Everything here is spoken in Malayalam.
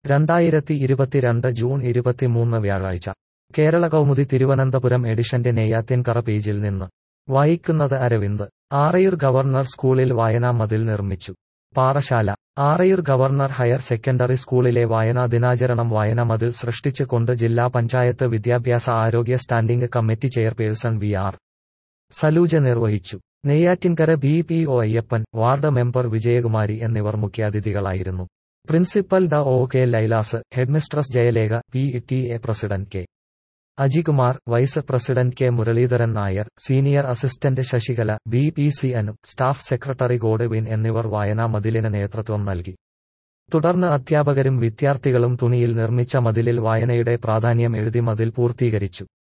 രണ്ടായിരത്തി ഇരുപത്തിരണ്ട് ജൂൺ ഇരുപത്തിമൂന്ന് വ്യാഴാഴ്ച കേരള കൗമുദി തിരുവനന്തപുരം എഡിഷന്റെ നെയ്യാറ്റിൻകറ പേജിൽ നിന്ന് വായിക്കുന്നത് അരവിന്ദ് ആറയൂർ ഗവർണർ സ്കൂളിൽ വായനാ മതിൽ നിർമ്മിച്ചു Parassala Arayur government higher secondary സ്കൂളിലെ വായനാ ദിനാചരണം വായന മതിൽ സൃഷ്ടിച്ച് കൊണ്ട് ജില്ലാ പഞ്ചായത്ത് വിദ്യാഭ്യാസ ആരോഗ്യ standing committee chairperson V R Saluja നിർവഹിച്ചു Neyyattinkara B P O Ayyappan ward member Vijayakumari എന്നിവർ മുഖ്യാതിഥികളായിരുന്നു പ്രിൻസിപ്പൽ ഡ O K Lailas headmistress Jayalekha P T A president K Ajikumar vice president K Muraleedharan Nair senior assistant Sasikala B P C Anu staff secretary Godwin എന്നിവർ വായനാ മതിലിന് നേതൃത്വം നൽകി തുടർന്ന് അധ്യാപകരും വിദ്യാർത്ഥികളും തുണിയിൽ നിർമ്മിച്ച മതിലിൽ വായനയുടെ പ്രാധാന്യം എഴുതി മതിൽ പൂർത്തീകരിച്ചു